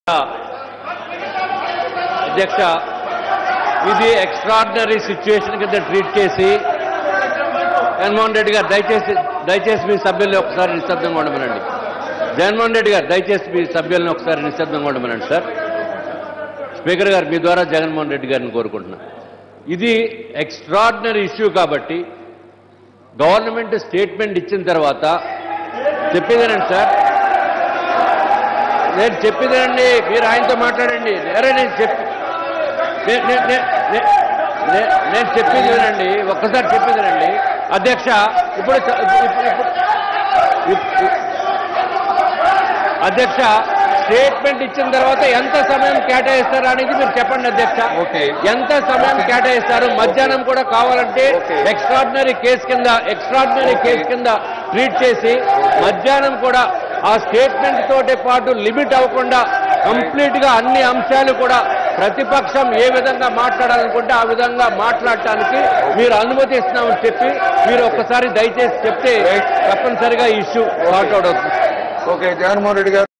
అధ్యక్ష ఇది extraordinary situation కింద ట్రీట్ చేసి జగన్మోహన్ రెడ్డి గారు దయచేసి దయచేసి మీ సభ్యుల్ని ఒకసారి నిశ్శబ్దంగా ఉండమనండి జగన్మోహన్ రెడ్డి గారు దయచేసి మీ సభ్యుల్ని ఒకసారి నిశ్శబ్దంగా ఉండమనండి సార్ స్పీకర్ గారు మీ ద్వారా జగన్మోహన్ రెడ్డి గారిని కోరుకుంటున్నా ఇది ఎక్స్ట్రాడినరీ ఇష్యూ కాబట్టి గవర్నమెంట్ స్టేట్మెంట్ ఇచ్చిన తర్వాత చెప్పేదేనండి సార్ నేను చెప్పేదేనండి మీరు ఆయనతో మాట్లాడండి అరే నేను చెప్పి నే- నే- నే- నే- నే- నేను చెప్పేది వినండి ఒక్కసారి చెప్పేది వినండి అధ్యక్ష ఇప్పుడు చ- ఇప్పుడు- ఇప్పుడు- ఇప్పుడు- అధ్యక్ష స్టేట్మెంట్ ఇచ్చిన తర్వాత ఎంత సమయం కేటాయిస్తారు అనేది మీరు చెప్పండి అధ్యక్ష ఓకే. ఎంత సమయం కేటాయిస్తారు మధ్యాహ్నం కూడా కావాలంటే ఓకే. ఎక్స్ట్రాడినరీ కేసు కింద ఎక్స్ట్రాడినరీ ఓకే. కేసు కింద ట్రీట్ చేసి మధ్యాహ్నం కూడా ఆ స్టేట్మెంట్ తోటి పాటు లిమిట్ అవ్వకుండా కంప్లీట్ గా అన్ని అంశాలు కూడా ప్రతిపక్షం ఏ విధంగా మాట్లాడాలనుకుంటే ఆ విధంగా మాట్లాడటానికి మీరు అనుమతిస్తున్నామని చెప్పి మీరు ఒక్కసారి దయచేసి చెప్తే తప్పనిసరిగా ఈ ఇష్యూ సార్ట్ అవుట్ అవుతుంది ఓకే జగన్మోహన్ రెడ్డి గారు